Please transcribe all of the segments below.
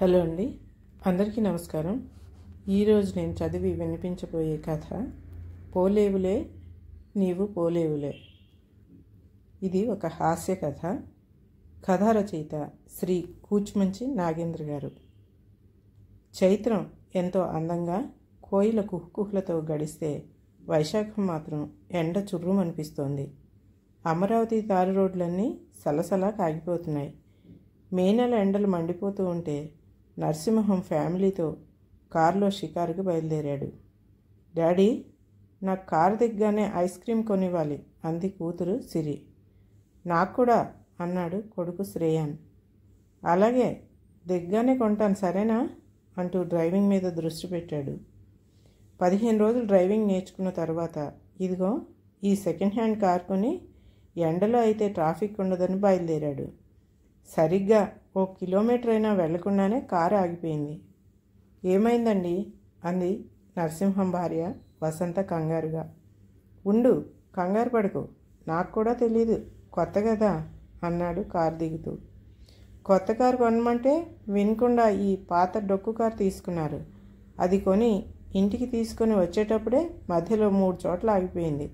hello అండి అందరికీ నమస్కారం ఈరోజు నేను చదివి వినిపించబోయే కథ పోలేవులే నీవు పోలేవులే ఇది ఒక హాస్య కథ కథా రచయిత శ్రీ కూచుమంచి నాగేంద్ర గారు చైత్రం ఎంతో అందంగా కోయిల కుహుకుహులతో గడిస్తే వైశాఖం మాత్రం ఎండ చుర్రుమనిపిస్తోంది అమరావతి తారు రోడ్లన్నీ సలసలా కాగిపోతున్నాయి మే నెల ఎండలు మండిపోతూ ఉంటే నరసింహం ఫ్యామిలీతో కారులో షికారుకు బయలుదేరాడు డాడీ నాకు కారు దిగ్గానే ఐస్ క్రీమ్ కొనివ్వాలి అంది కూతురు సిరి నాకు కూడా అన్నాడు కొడుకు శ్రేయాన్ అలాగే దిగ్గానే కొంటాను సరేనా అంటూ డ్రైవింగ్ మీద దృష్టి పెట్టాడు పదిహేను రోజులు డ్రైవింగ్ నేర్చుకున్న తర్వాత ఇదిగో ఈ సెకండ్ హ్యాండ్ కార్ కొని ఎండలో అయితే ట్రాఫిక్ ఉండదని బయలుదేరాడు సరిగ్గా ఓ కిలోమీటర్ అయినా వెళ్లకుండానే కారు ఆగిపోయింది ఏమైందండి అంది నరసింహం భార్య వసంత కంగారుగా ఉండు కంగారు పడుకు నాకు కూడా తెలీదు కొత్త కదా అన్నాడు కారు దిగుతూ కొత్త కారు కొనమంటే వినకుండా ఈ పాత డొక్కు కారు తీసుకున్నారు అది కొని ఇంటికి తీసుకొని వచ్చేటప్పుడే మధ్యలో మూడు చోట్ల ఆగిపోయింది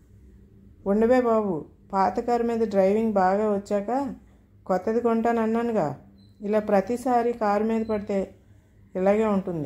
ఉండవే బాబు పాత కారు మీద డ్రైవింగ్ బాగా వచ్చాక కొత్తది కొంటానన్నానుగా ఇలా ప్రతిసారి కారు మీద పడితే ఇలాగే ఉంటుంది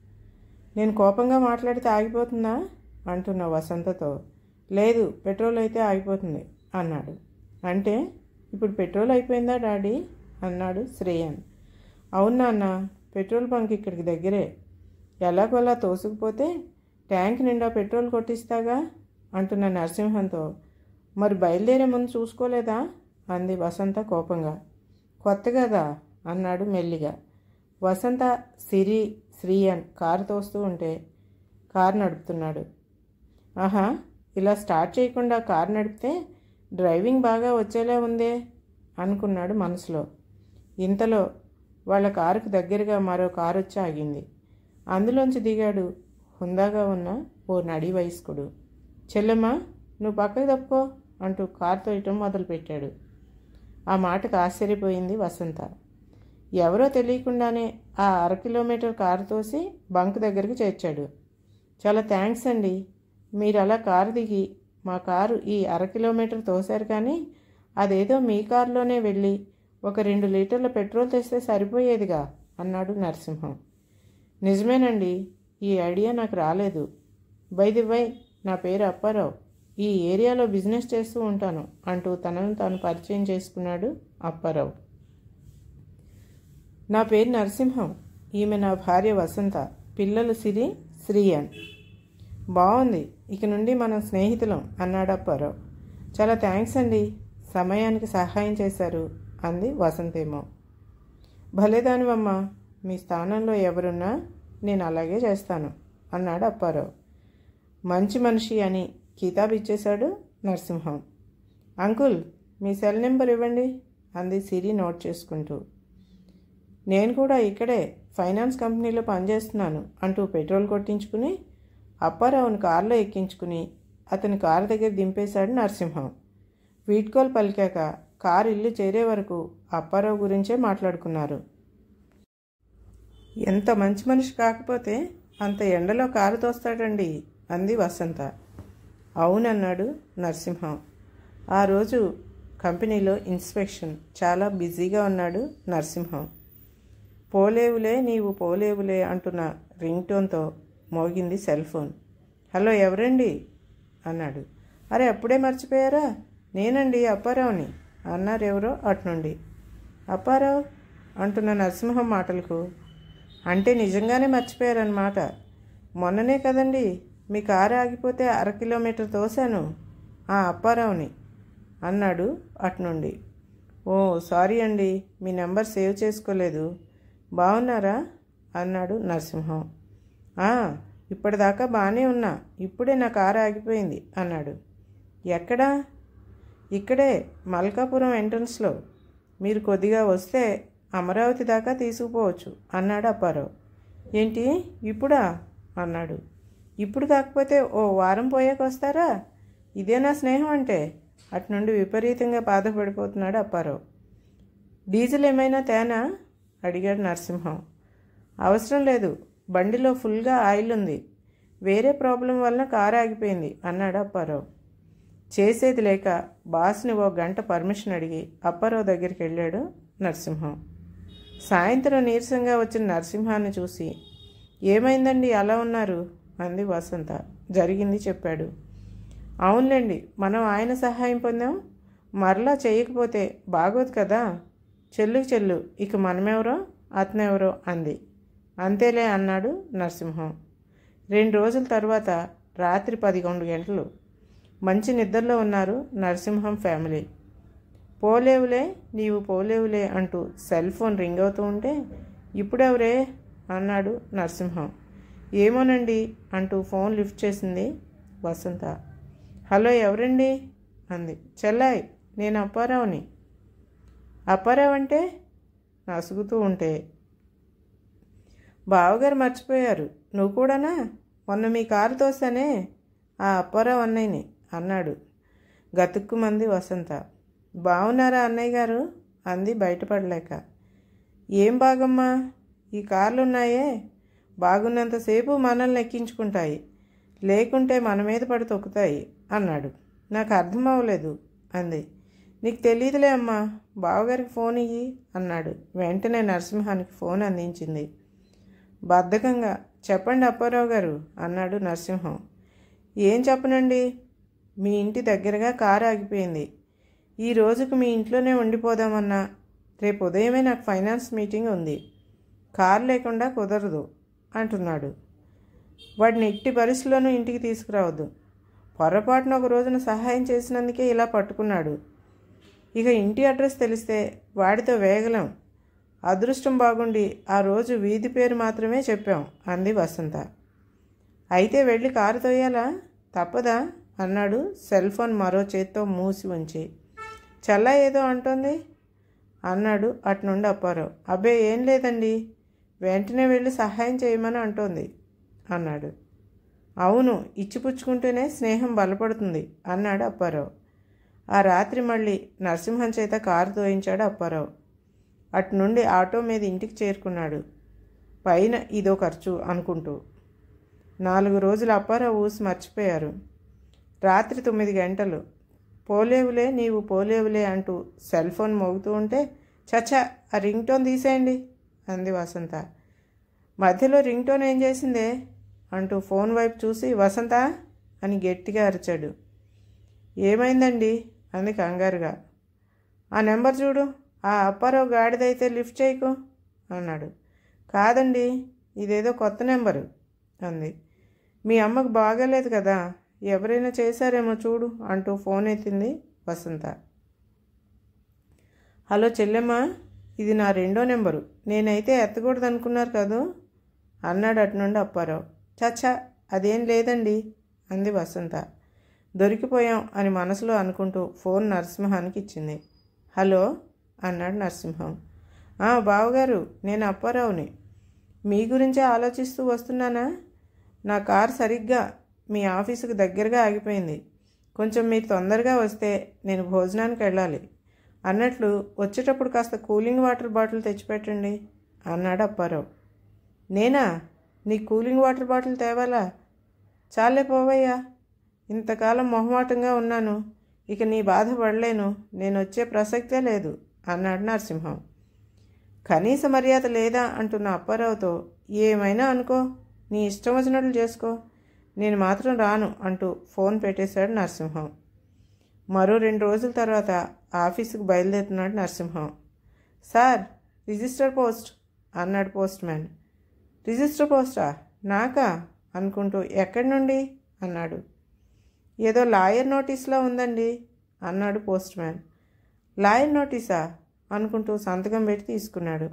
నేను కోపంగా మాట్లాడితే ఆగిపోతుందా అంటున్న వసంతతో లేదు పెట్రోల్ అయితే ఆగిపోతుంది అన్నాడు అంటే ఇప్పుడు పెట్రోల్ అయిపోయిందా డాడీ అన్నాడు శ్రేయన్ అవునా అన్న పెట్రోల్ బంక్ ఇక్కడికి దగ్గరే ఎలాగోలా తోసుకుపోతే ట్యాంక్ నిండా పెట్రోల్ కొట్టిస్తాగా అంటున్న నరసింహంతో మరి బయలుదేరే ముందు చూసుకోలేదా అంది వసంత కోపంగా కొత్త కదా అన్నాడు మెల్లిగా వసంత సిరి శ్రీయన్ కారు తోస్తూ ఉంటే కారు నడుపుతున్నాడు ఆహా ఇలా స్టార్ట్ చేయకుండా కారు నడిపితే డ్రైవింగ్ బాగా వచ్చేలా ఉందే అనుకున్నాడు మనసులో ఇంతలో వాళ్ళ కారుకు దగ్గరగా మరో కారు వచ్చి ఆగింది అందులోంచి దిగాడు హుందాగా ఉన్న ఓ నడి వయస్కుడు చెల్లెమ్మ నువ్వు పక్కకు తప్పుకో అంటూ కారు తోయటం మొదలుపెట్టాడు ఆ మాటకు ఆశ్చర్యపోయింది వసంత ఎవరో తెలియకుండానే ఆ అర కిలోమీటర్ కారు తోసి బంక్ దగ్గరికి చేర్చాడు చాలా థ్యాంక్స్ అండి మీరు అలా కారు దిగి మా కారు ఈ అర కిలోమీటర్ తోశారు కానీ అదేదో మీ కారులోనే వెళ్ళి ఒక రెండు లీటర్ల పెట్రోల్ తెస్తే సరిపోయేదిగా అన్నాడు నరసింహం నిజమేనండి ఈ ఐడియా నాకు రాలేదు బైది బై నా పేరు అప్పారావు ఈ ఏరియాలో బిజినెస్ చేస్తూ ఉంటాను అంటూ తనను తాను పరిచయం చేసుకున్నాడు అప్పారావు నా పేరు నరసింహం ఈమె నా భార్య వసంత పిల్లలు సిరి శ్రీయన్ బాగుంది ఇక నుండి మనం స్నేహితులం అన్నాడు అప్పారావు చాలా థ్యాంక్స్ అండి సమయానికి సహాయం చేశారు అంది వసంతేమో భలేదానివమ్మా మీ స్థానంలో ఎవరున్నా నేను అలాగే చేస్తాను అన్నాడు అప్పారావు మంచి మనిషి అని కితాబ్ ఇచ్చేశాడు నరసింహం అంకుల్ మీ సెల్ నెంబర్ ఇవ్వండి అంది సిరి నోట్ చేసుకుంటూ నేను కూడా ఇక్కడే ఫైనాన్స్ కంపెనీలో పనిచేస్తున్నాను అంటూ పెట్రోల్ కొట్టించుకుని అప్పారావుని కారులో ఎక్కించుకుని అతని కారు దగ్గర దింపేశాడు నరసింహం వీడ్కోలు పలికాక కారు ఇల్లు చేరే వరకు అప్పారావు గురించే మాట్లాడుకున్నారు ఎంత మంచి మనిషి కాకపోతే అంత ఎండలో కారు తోస్తాడండి అంది వసంత అవునన్నాడు నరసింహం ఆ రోజు కంపెనీలో ఇన్స్పెక్షన్ చాలా బిజీగా ఉన్నాడు నరసింహం పోలేవులే నీవు పోలేవులే అంటున్న రింగ్ టోన్తో మోగింది సెల్ ఫోన్ హలో ఎవరండి అన్నాడు అరే అప్పుడే మర్చిపోయారా నేనండి అప్పారావుని అన్నారెవరో అటు నుండి అప్పారావు అంటున్న నరసింహం మాటలకు అంటే నిజంగానే మర్చిపోయారన్నమాట మొన్ననే కదండి మీ కారు ఆగిపోతే అర కిలోమీటర్ తోశాను ఆ అప్పారావుని అన్నాడు అటు నుండి ఓ సారీ అండి మీ నెంబర్ సేవ్ చేసుకోలేదు బాగున్నారా అన్నాడు నరసింహం ఇప్పటిదాకా బాగానే ఉన్నా ఇప్పుడే నా కారు ఆగిపోయింది అన్నాడు ఎక్కడా ఇక్కడే మల్కాపురం ఎంట్రన్స్లో మీరు కొద్దిగా వస్తే అమరావతి దాకా తీసుకుపోవచ్చు అన్నాడు అప్పారావు ఏంటి ఇప్పుడా అన్నాడు ఇప్పుడు కాకపోతే ఓ వారం పోయాక వస్తారా ఇదేనా స్నేహం అంటే అటు నుండి విపరీతంగా బాధపడిపోతున్నాడు అప్పారావు డీజిల్ ఏమైనా తేనా అడిగాడు నరసింహం అవసరం లేదు బండిలో ఫుల్గా ఆయిల్ ఉంది వేరే ప్రాబ్లం వలన కారు ఆగిపోయింది అన్నాడు అప్పారావు చేసేది లేక బాస్ని ఓ గంట పర్మిషన్ అడిగి అప్పారావు దగ్గరికి వెళ్ళాడు నరసింహం సాయంత్రం నీరసంగా వచ్చిన నరసింహాన్ని చూసి ఏమైందండి అలా ఉన్నారు అంది వసంత జరిగింది చెప్పాడు అవునులేండి మనం ఆయన సహాయం పొందాం మరలా చేయకపోతే బాగోదు కదా చెల్లుకి చెల్లు ఇక మనమెవరో అతనెవరో అంది అంతేలే అన్నాడు నరసింహం రెండు రోజుల తర్వాత రాత్రి పదకొండు గంటలు మంచి నిద్రలో ఉన్నారు నరసింహం ఫ్యామిలీ పోలేవులే నీవు పోలేవులే అంటూ సెల్ ఫోన్ రింగ్ అవుతూ ఉంటే ఇప్పుడెవరే అన్నాడు నరసింహం ఏమోనండి అంటూ ఫోన్ లిఫ్ట్ చేసింది వసంత హలో ఎవరండి అంది చెల్లాయ్ నేను అప్పారావుని అప్పారావు అంటే నసుగుతూ ఉంటే బావగారు మర్చిపోయారు నువ్వు కూడానా మొన్న మీ కారు తోసానే ఆ అప్పారావు అన్నయ్యని అన్నాడు గతుక్కుమంది వసంత బాగున్నారా అన్నయ్య గారు అంది బయటపడలేక ఏం బాగమ్మా ఈ కార్లు ఉన్నాయే బాగున్నంతసేపు మనల్ని ఎక్కించుకుంటాయి లేకుంటే మన మీద పడి తొక్కుతాయి అన్నాడు నాకు అర్థం అవ్వలేదు అంది నీకు తెలియదులే అమ్మా బావగారికి ఫోన్ ఇయ్యి అన్నాడు వెంటనే నరసింహానికి ఫోన్ అందించింది బద్ధకంగా చెప్పండి అప్పారావు గారు అన్నాడు నరసింహం ఏం చెప్పనండి మీ ఇంటి దగ్గరగా కారు ఆగిపోయింది ఈ రోజుకు మీ ఇంట్లోనే ఉండిపోదామన్నా రేపు ఉదయమే నాకు ఫైనాన్స్ మీటింగ్ ఉంది కారు లేకుండా కుదరదు అంటున్నాడు వాడిని ఎట్టి పరిస్థితుల్లోనూ ఇంటికి తీసుకురావద్దు పొరపాటున ఒక రోజున సహాయం చేసినందుకే ఇలా పట్టుకున్నాడు ఇక ఇంటి అడ్రస్ తెలిస్తే వాడితో వేగలం అదృష్టం బాగుండి ఆ రోజు వీధి పేరు మాత్రమే చెప్పాం అంది వసంత అయితే వెళ్ళి కారు తోయాలా తప్పదా అన్నాడు సెల్ ఫోన్ మరో చేత్తో మూసి ఉంచి చల్ల ఏదో అంటోంది అన్నాడు అటు నుండి అప్పారావు అబ్బే ఏం లేదండి వెంటనే వెళ్ళి సహాయం చేయమని అంటోంది అన్నాడు అవును ఇచ్చిపుచ్చుకుంటేనే స్నేహం బలపడుతుంది అన్నాడు అప్పారావు ఆ రాత్రి మళ్ళీ నరసింహం చేత కారు తోయించాడు అప్పారావు అటు నుండి ఆటో మీద ఇంటికి చేరుకున్నాడు పైన ఇదో ఖర్చు అనుకుంటూ నాలుగు రోజులు అప్పారావు ఊసి మర్చిపోయారు రాత్రి తొమ్మిది గంటలు పోలేవులే నీవు పోలేవులే అంటూ సెల్ ఫోన్ మోగుతూ ఉంటే చచ్చా ఆ రింగ్ టోన్ తీసేయండి అంది వసంత మధ్యలో రింగ్ టోన్ ఏం చేసిందే అంటూ ఫోన్ వైపు చూసి వసంత అని గట్టిగా అరిచాడు ఏమైందండి అంది కంగారుగా ఆ నెంబర్ చూడు ఆ అప్పారావు గాడిదైతే లిఫ్ట్ చేయకు అన్నాడు కాదండి ఇదేదో కొత్త నెంబరు అంది మీ అమ్మకు బాగాలేదు కదా ఎవరైనా చేశారేమో చూడు అంటూ ఫోన్ ఎత్తింది వసంత హలో చెల్లెమ్మ ఇది నా రెండో నెంబరు నేనైతే ఎత్తకూడదు అనుకున్నారు కదూ అన్నాడు అటు నుండి అప్పారావు చచ్చా అదేం లేదండి అంది వసంత దొరికిపోయాం అని మనసులో అనుకుంటూ ఫోన్ నరసింహానికి ఇచ్చింది హలో అన్నాడు నరసింహం "ఆ, బావగారు నేను అప్పారావుని మీ గురించే ఆలోచిస్తూ వస్తున్నానా నా కారు సరిగ్గా మీ ఆఫీసుకు దగ్గరగా ఆగిపోయింది కొంచెం మీరు తొందరగా వస్తే నేను భోజనానికి వెళ్ళాలి అన్నట్లు వచ్చేటప్పుడు కాస్త కూలింగ్ వాటర్ బాటిల్ తెచ్చిపెట్టండి అన్నాడు అప్పారావు నేనా నీ కూలింగ్ వాటర్ బాటిల్ తేవాలా చాలే పోవయ్యా ఇంతకాలం మొహమాటంగా ఉన్నాను ఇక నీ బాధ పడలేను నేను వచ్చే ప్రసక్తే లేదు అన్నాడు నరసింహం కనీస మర్యాద లేదా అంటున్న అప్పారావుతో ఏమైనా అనుకో నీ ఇష్టం వచ్చినట్లు చేసుకో నేను మాత్రం రాను అంటూ ఫోన్ పెట్టేశాడు నరసింహం మరో రెండు రోజుల తర్వాత ఆఫీసుకు బయలుదేరుతున్నాడు నరసింహం సార్ రిజిస్టర్ పోస్ట్ అన్నాడు పోస్ట్ మ్యాన్ రిజిస్టర్ పోస్టా నాకా అనుకుంటూ ఎక్కడి నుండి అన్నాడు ఏదో లాయర్ నోటీస్లో ఉందండి అన్నాడు పోస్ట్ మ్యాన్ లాయర్ నోటీసా అనుకుంటూ సంతకం పెట్టి తీసుకున్నాడు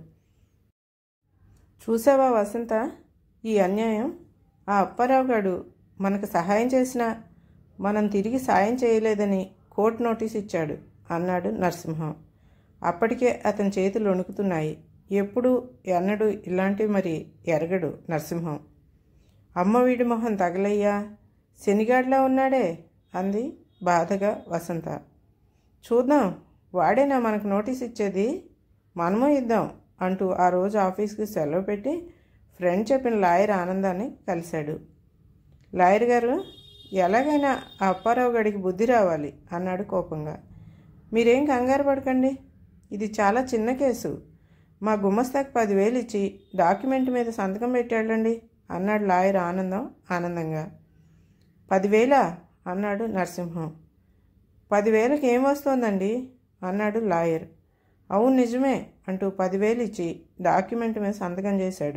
చూసావా వసంత ఈ అన్యాయం ఆ అప్పారావు గారు మనకు సహాయం చేసినా మనం తిరిగి సాయం చేయలేదని కోర్టు నోటీస్ ఇచ్చాడు అన్నాడు నరసింహం అప్పటికే అతని చేతులు వణుకుతున్నాయి ఎప్పుడు ఎన్నడు ఇలాంటివి మరి ఎరగడు నరసింహం అమ్మ వీడి మొహం తగలయ్యా శనిగాడ్లా ఉన్నాడే అంది బాధగా వసంత చూద్దాం వాడేనా మనకు నోటీస్ ఇచ్చేది మనము ఇద్దాం అంటూ ఆ రోజు ఆఫీస్కి సెలవు పెట్టి ఫ్రెండ్ చెప్పిన లాయర్ ఆనందాన్ని కలిశాడు లాయర్ గారు ఎలాగైనా ఆ అప్పారావు గడికి బుద్ధి రావాలి అన్నాడు కోపంగా మీరేం కంగారు పడకండి ఇది చాలా చిన్న కేసు మా గుమస్తాకి పదివేలు ఇచ్చి డాక్యుమెంట్ మీద సంతకం పెట్టాడండి అన్నాడు లాయర్ ఆనందం ఆనందంగా పదివేలా అన్నాడు నరసింహం పదివేలకు ఏం వస్తోందండి అన్నాడు లాయర్ అవును నిజమే అంటూ పదివేలు ఇచ్చి డాక్యుమెంట్ మీద సంతకం చేశాడు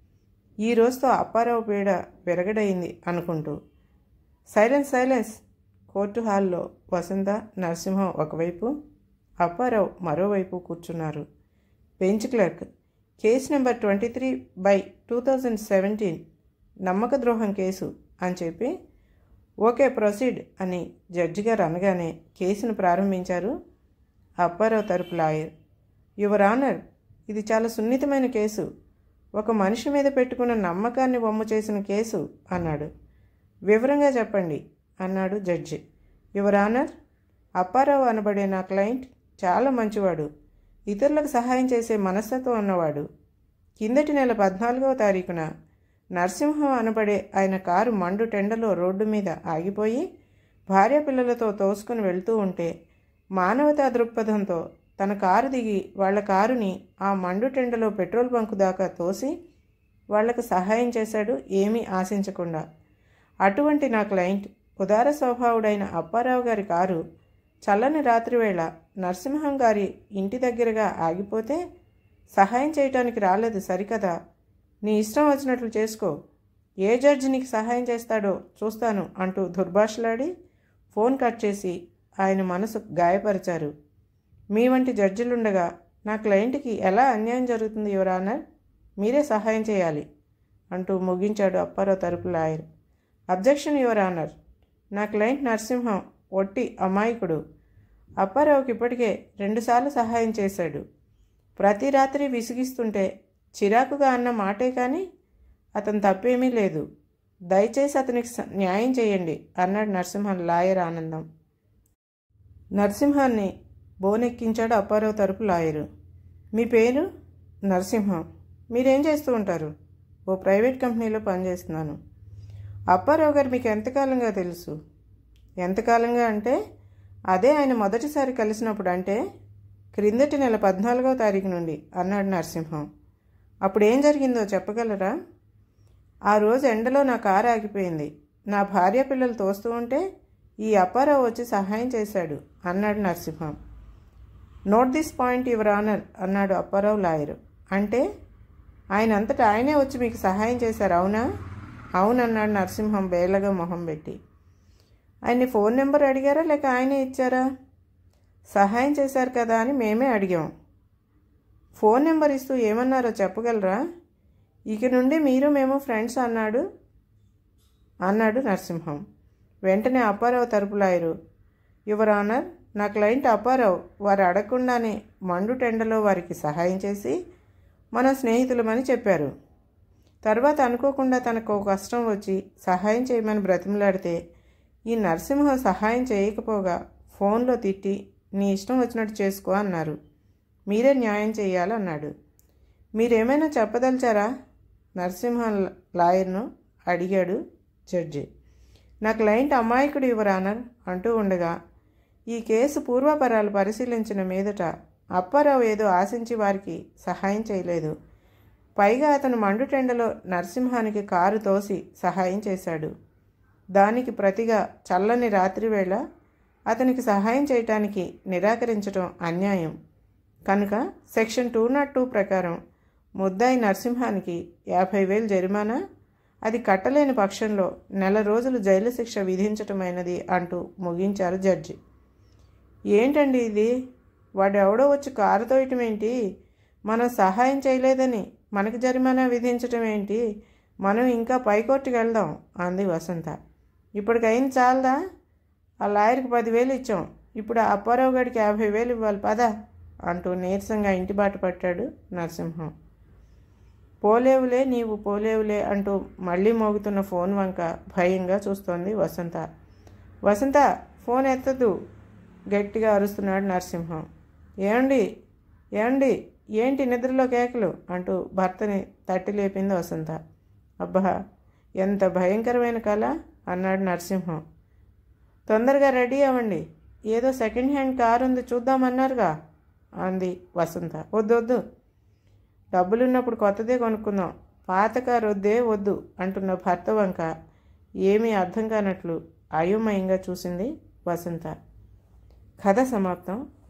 ఈ రోజుతో అప్పారావు పీడ విరగడయింది అనుకుంటూ సైలెన్స్ సైలెన్స్ కోర్టు హాల్లో వసంత నరసింహం ఒకవైపు అప్పారావు మరోవైపు కూర్చున్నారు bench clerk case number twenty three by two thousand seventeen నమ్మక ద్రోహం కేసు అని చెప్పి ఓకే ప్రొసీడ్ అని జడ్జి గారు అనగానే కేసును ప్రారంభించారు అప్పారావు తరపు లాయర్ యువర్ ఆనర్ ఇది చాలా సున్నితమైన కేసు ఒక మనిషి మీద పెట్టుకున్న నమ్మకాన్ని బొమ్మ చేసిన కేసు అన్నాడు వివరంగా చెప్పండి అన్నాడు జడ్జి యువర్ ఆనర్ అప్పారావు అనబడే నా క్లయింట్ చాలా మంచివాడు ఇతరులకు సహాయం చేసే మనస్తత్వం ఉన్నవాడు కిందటి నెల పద్నాలుగవ తారీఖున నరసింహం అనబడే ఆయన కారు మండు టెండలో రోడ్డు మీద ఆగిపోయి భార్య పిల్లలతో తోసుకుని వెళ్తూ ఉంటే మానవతా దృక్పథంతో తన కారు దిగి వాళ్ళ కారుని ఆ మండు టెండలో పెట్రోల్ బంకు దాకా తోసి వాళ్లకు సహాయం చేశాడు ఏమీ ఆశించకుండా అటువంటి నా క్లయింట్ ఉదార స్వభావుడైన అప్పారావు గారి కారు చల్లని రాత్రివేళ నరసింహం గారి ఇంటి దగ్గరగా ఆగిపోతే సహాయం చేయటానికి రాలేదు సరికదా నీ ఇష్టం వచ్చినట్లు చేసుకో ఏ జడ్జి నీకు సహాయం చేస్తాడో చూస్తాను అంటూ దుర్భాషలాడి ఫోన్ కట్ చేసి ఆయన మనసు గాయపరిచారు మీ వంటి జడ్జిలుండగా నా క్లయింట్కి ఎలా అన్యాయం జరుగుతుంది యువరానర్ మీరే సహాయం చేయాలి అంటూ ముగించాడు అప్పారావు తరపు లాయర్ అబ్జెక్షన్ యువర్ ఆనర్ నా క్లయింట్ నరసింహం ఒట్టి అమాయకుడు అప్పారావుకి ఇప్పటికే రెండుసార్లు సహాయం చేశాడు ప్రతి రాత్రి విసిగిస్తుంటే చిరాకుగా అన్న మాటే కానీ అతను తప్పేమీ లేదు దయచేసి అతనికి స- న్యాయం చేయండి అన్నాడు నరసింహన్ లాయర్ ఆనందం నరసింహాన్ని బోనెక్కించాడు అప్పారావు తరపు లాయరు మీ పేరు నరసింహం మీరేం చేస్తూ ఉంటారు ఓ ప్రైవేట్ కంపెనీలో పనిచేస్తున్నాను అప్పారావు గారు మీకు ఎంతకాలంగా తెలుసు ఎంతకాలంగా అంటే అదే ఆయన మొదటిసారి కలిసినప్పుడు అంటే క్రిందటి నెల పద్నాలుగవ తారీఖు నుండి అన్నాడు నరసింహం అప్పుడు ఏం జరిగిందో చెప్పగలరా ఆ రోజు ఎండలో నా కారు ఆగిపోయింది నా భార్య పిల్లలు తోస్తూ ఉంటే ఈ అప్పారావు వచ్చి సహాయం చేశాడు అన్నాడు Narasimham note this point your honour అన్నాడు అప్పారావు లాయరు అంటే ఆయన అంతటా ఆయనే వచ్చి మీకు సహాయం చేశారు అవునా అవునన్నాడు నరసింహం బేలగా మొహం పెట్టి ఆయన్ని ఫోన్ నెంబర్ అడిగారా లేక ఆయనే ఇచ్చారా సహాయం చేశారు కదా అని మేమే అడిగాం ఫోన్ నెంబర్ ఇస్తూ ఏమన్నారో చెప్పగలరా ఇక నుండి మీరు మేము ఫ్రెండ్స్ అన్నాడు అన్నాడు నరసింహం వెంటనే అప్పారావు తరపు లాయరు యువర్ ఆనర్ నా క్లయింట్ అప్పారావు వారు అడగకుండానే మండు టెండలో వారికి సహాయం చేసి మన స్నేహితులమని చెప్పారు తర్వాత అనుకోకుండా తనకు ఒక కష్టం వచ్చి సహాయం చేయమని బ్రతిమలాడితే ఈ నరసింహం సహాయం చేయకపోగా ఫోన్లో తిట్టి నీ ఇష్టం వచ్చినట్టు చేసుకో అన్నారు మీరే న్యాయం చేయాలన్నాడు మీరేమైనా చెప్పదలిచారా నరసింహన్ లాయర్ను అడిగాడు జడ్జి నా క్లయింట్ అమాయకుడు యువరానర్ అంటూ ఉండగా ఈ కేసు పూర్వపరాలు పరిశీలించిన మీదట అప్పారావు ఏదో ఆశించి వారికి సహాయం చేయలేదు పైగా అతను మండుటెండలో నరసింహానికి కారు తోసి సహాయం చేశాడు దానికి ప్రతిగా చల్లని రాత్రివేళ అతనికి సహాయం చేయటానికి నిరాకరించడం అన్యాయం కనుక సెక్షన్ టూ నాట్ టూ ప్రకారం ముద్దాయి నరసింహానికి యాభై వేలు జరిమానా అది కట్టలేని పక్షంలో నెల రోజులు జైలు శిక్ష విధించటమైనది అంటూ ముగించారు జడ్జి ఏంటండి ఇది వాడెవడో వచ్చి కారు తోయటం ఏంటి మనం సహాయం చేయలేదని మనకి జరిమానా విధించటం ఏంటి మనం ఇంకా పైకోర్టుకి వెళ్దాం అంది వసంత ఇప్పటికైంది చాలదా ఆ లాయర్కి పదివేలు ఇచ్చాం ఇప్పుడు ఆ అప్పారావు గడికి యాభై వేలు ఇవ్వాలి పదా అంటూ నీరసంగా ఇంటి బాట పట్టాడు నరసింహం పోలేవులే నీవు పోలేవులే అంటూ మళ్ళీ మోగుతున్న ఫోన్ వంక భయంగా చూస్తోంది వసంత వసంత ఫోన్ ఎత్తదు గట్టిగా అరుస్తున్నాడు నరసింహం ఏమండి ఏమండి ఏంటి నిద్రలో కేకలు అంటూ భర్తని తట్టి లేపింది వసంత అబ్బా ఎంత భయంకరమైన కళ అన్నాడు నరసింహం తొందరగా రెడీ అవ్వండి ఏదో సెకండ్ హ్యాండ్ కారు ఉంది చూద్దామన్నారుగా అంది వసంత వద్దు వద్దు డబ్బులున్నప్పుడు కొత్తదే కొనుక్కుందాం పాత కారు వద్దే వద్దు అంటున్న భర్త వంక ఏమీ అర్థం కానట్లు అయోమయంగా చూసింది వసంత కథ సమాప్తం